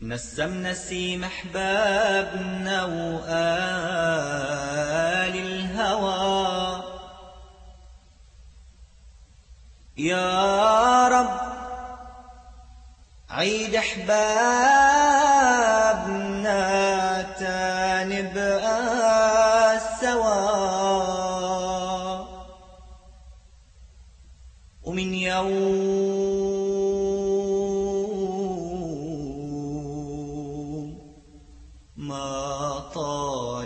نسم نسيم أحبابنا وآل الهوى يا رب عيد أحبابنا تاني بقى سوا ومن يوم ما طال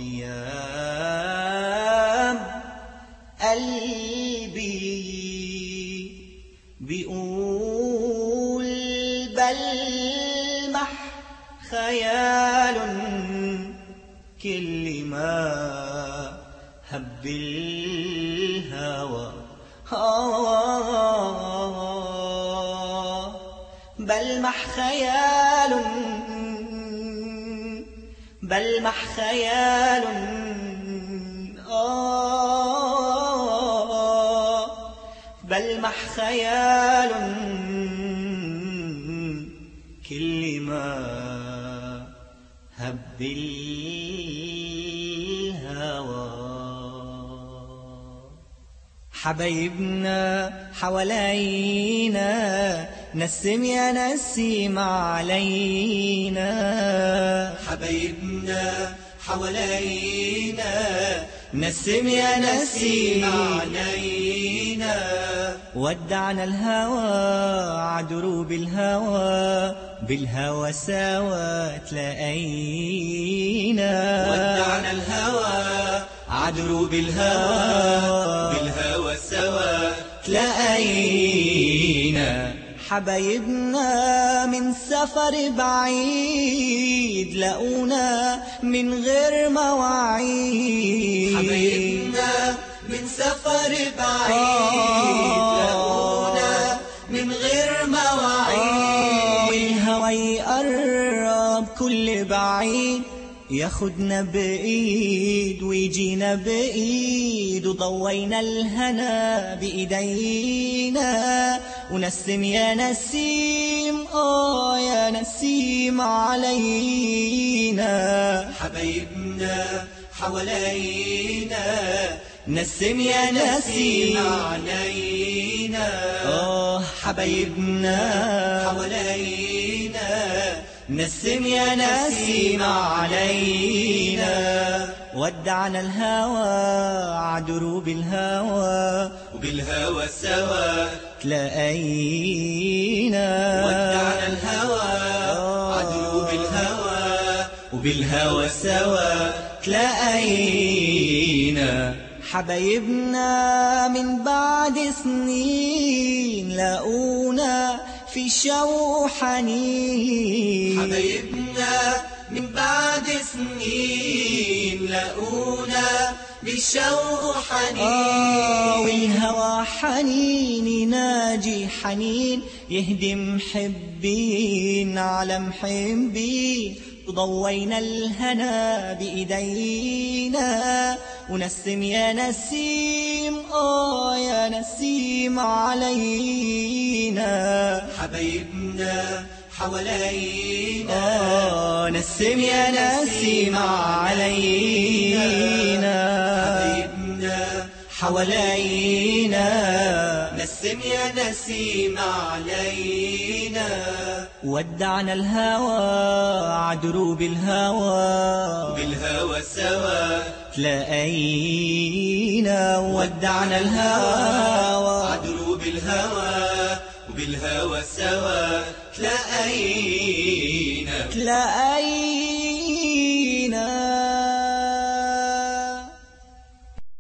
الغياب قلبي بيقول بلمح خيال كل ما هب الهوى آه بلمح خيال بلمح خيال آه بلمح خيال كل ما هب الهوى حبايبنا حوالينا نسم يا نسيم علينا حبايبنا حوالينا نسم يا نسيم علينا ودعنا الهوى عدروب الهوى بالهوى سوا تلاقينا ودعنا الهوى عدروب الهوى بالهوى سوا تلاقينا حبايبنا من سفر بعيد لقونا من غير مواعيد حبايبنا من سفر بعيد آه. لقونا من غير مواعيد والهوى يقرب كل بعيد ياخدنا بإيد ويجينا بإيد وضوينا الهنا بإيدينا ونسم يا نسيم آه يا نسيم علينا حبايبنا حوالينا نسم يا نسيم علينا آه حبايبنا حوالينا نسم يا نسيم علينا ودعنا الهوى عدروب الهوى وبالهوى سوا تلاقينا ودعنا الهوى عدلوا بالهوى وبالهوى سوا تلاقينا حبايبنا من بعد سنين لقونا في شوق حنين حبايبنا من بعد سنين لقونا بالشوق آه حنين والهوى حنين يناجي حنين يهدي محبين على محبين وضوينا الهنا بإيدينا ونسم يا نسيم آه يا نسيم علينا حبايبنا حوالينا آه نسم يا نسيم علينا حبايبنا حوالينا نسم يا نسيم علينا ودعنا الهوى عدروب الهوى بالهوى سوا تلاقينا ودعنا الهوى عدلوا بالهوى وبالهوى سوا تلاقينا تلاقينا